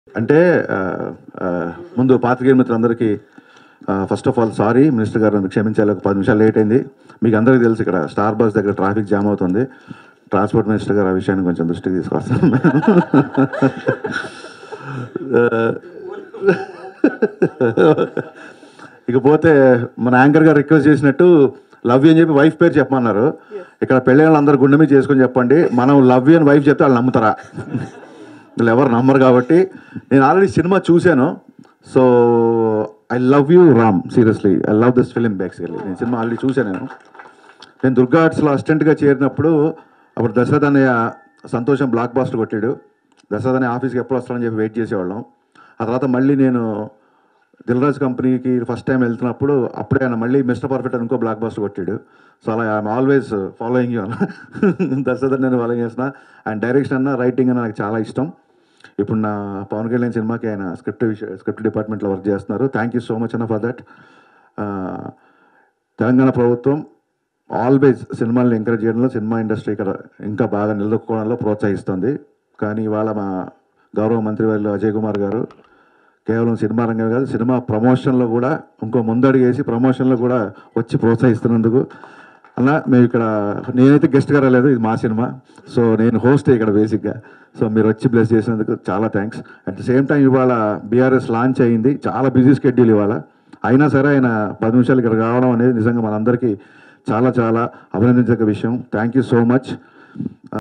అంటే ఆ, ఆ, ముందు పాత్రికేయ మిత్రులందరికీ first of all sorry minister గారు నన్ను క్షమించాలి ఒక పది నిమిషాలు లేట్ అయింది మీకు అందరికీ తెలుసు ఇక్కడ స్టార్ బస్ దగ్గర ట్రాఫిక్ జామ్ అవుతుంది ట్రాన్స్పోర్ట్ మినిస్టర్ గారు ఆ విషయాన్ని కొంచెం దృష్టికి తీసుకొస్తాను ఇకపోతే మన యాంకర్ గారు రిక్వెస్ట్ చేసినట్టు లవ్ యూ అని చెప్పి వైఫ్ పేరు చెప్పమన్నారు ఇక్కడ పెళ్ళి వాళ్ళందరూ గుండె మీద చేసుకొని చెప్పండి మనం లవ్ యూ అని వైఫ్ చెప్తే వాళ్ళు నమ్ముతారా వీళ్ళు ఎవరు నమ్మరు కాబట్టి నేను ఆల్రెడీ సినిమా చూశాను so I love you Ram seriously I love this film basically నేను సినిమా ఆల్రెడీ చూశాను నేను నేను దుర్గా ఆర్ట్స్లో అసిస్టెంట్గా చేరినప్పుడు అప్పుడు దశరథ్ అన్నయ్య సంతోషం బ్లాక్ బాస్టర్ కొట్టాడు దశరథ్ అనే ఆఫీస్కి ఎప్పుడు వస్తాడని చెప్పి వెయిట్ చేసేవాళ్ళం ఆ తర్వాత మళ్ళీ నేను దిల్రాజ్ కంపెనీకి ఫస్ట్ టైం వెళ్తున్నప్పుడు అప్పుడే ఆయన మళ్ళీ మిస్టర్ పర్ఫెక్ట్ అని ఇంకో బ్లాక్ బాస్టర్ కొట్టాడు సో అలా I'm always following you Dasharath నేను ఫాలోయింగ్ చేసిన ఆయన డైరెక్షన్ అన్న రైటింగ్ అన్న నాకు చాలా ఇష్టం ఇప్పుడు నా పవన్ కళ్యాణ్ సినిమాకి ఆయన స్క్రిప్ట్ విషయ స్క్రిప్ట్ డిపార్ట్మెంట్లో వర్క్ చేస్తున్నారు థ్యాంక్ యూ సో మచ్ అన్న ఫర్ దట్ తెలంగాణ ప్రభుత్వం ఆల్వేస్ సినిమాల్ని ఎంకరేజ్ చేయడంలో సినిమా ఇండస్ట్రీ ఇక్కడ ఇంకా బాగా నిలదొక్కుకోవడంలో ప్రోత్సహిస్తుంది కానీ ఇవాళ మా గౌరవ మంత్రి వారిలో అజయ్ కుమార్ గారు కేవలం సినిమా రంగం కాదు సినిమా ప్రమోషన్లో కూడా ఇంకో ముందడుగు వేసి ప్రమోషన్లో కూడా వచ్చి ప్రోత్సహిస్తున్నందుకు అన్న మేము ఇక్కడ నేనైతే గెస్ట్గా రాలేదు ఇది మా సినిమా సో నేను హోస్ట్ ఇక్కడ బేసిక్గా సో మీరు వచ్చి బ్లెస్ చేసినందుకు చాలా thanks at the same time ఇవాళ బీఆర్ఎస్ లాంచ్ అయ్యింది చాలా బిజీ స్కెడ్యూల్ ఇవాళ అయినా సరే ఆయన పది నిమిషాలు ఇక్కడ రావడం అనేది నిజంగా మనందరికీ చాలా చాలా అభినందించక విషయం థ్యాంక్ యూ సో మచ్